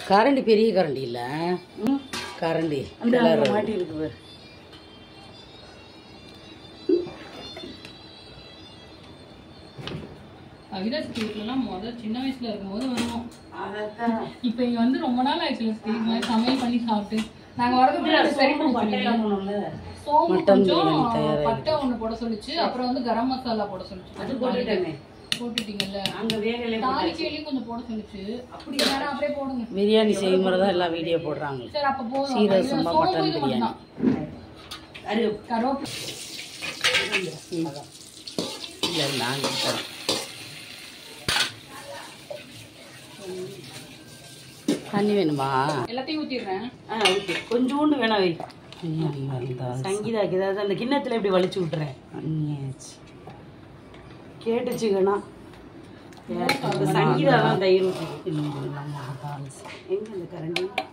கரண்டி பெரிய கரண்டி இல்லை ம் கரண்டி அந்த அங்க மாட்டி இருக்கு பாரு அவிராஜ் வீட்டுலலாம் முதல் சின்ன வயசுல இருக்கும்போது வருவோம் அதான் இப்போ இங்க வந்து ரொம்ப நாள் ஆயிடுச்சு லட்சுமி. இது மாதிரி சமையல் பண்ணி சாப்பிட்டு நாங்க வரதுக்கு முன்னாடி சரி பண்ணி பட்டையெல்லாம் போனோம்ல சோம்பு மட்டன் கொஞ்சம் பிரியாணி தயாராகிடுது. பட்டை ஒண்ணு போட சொல்லிச்சு அப்புறம் வந்து கரம் மசாலா போட சொல்லிச்சு அது போட்டுட்டேனே போட்டுட்டீங்கல்ல அங்க வேகலே தாளிக்கையிலையும் கொஞ்சம் போட சொல்லிச்சு அப்படி வேணா அப்படியே போடுங்க பிரியாணி செய்யும் முறை தான் எல்லா வீடியோ போடுறாங்க சரி அப்ப போதும் சீரக அப்ப இது சம்பா சோம்பு மட்டன் இது பிரியாணி. மட்டும்தான். அது கருவேப்பிலை இல்லை நான் தரேன் தண்ணி வேணுமா எல்லாத்தையும் ஊத்திடுறேன் ஆ ஓகே கொஞ்சோண்டு வேணா வை பிரியாணி வந்தால் சங்கீதாக்கு ஏதாவது அந்த கிண்ணத்துல இப்படி வலிச்சு விட்டுறேன் பண்ணியாச்சு கேட்டுச்சுக்கண்ணா அந்த சங்கீதா தான் தயிர் ஊற்றி இல்லை நம்ம தால் எங்க அந்த கரண்டி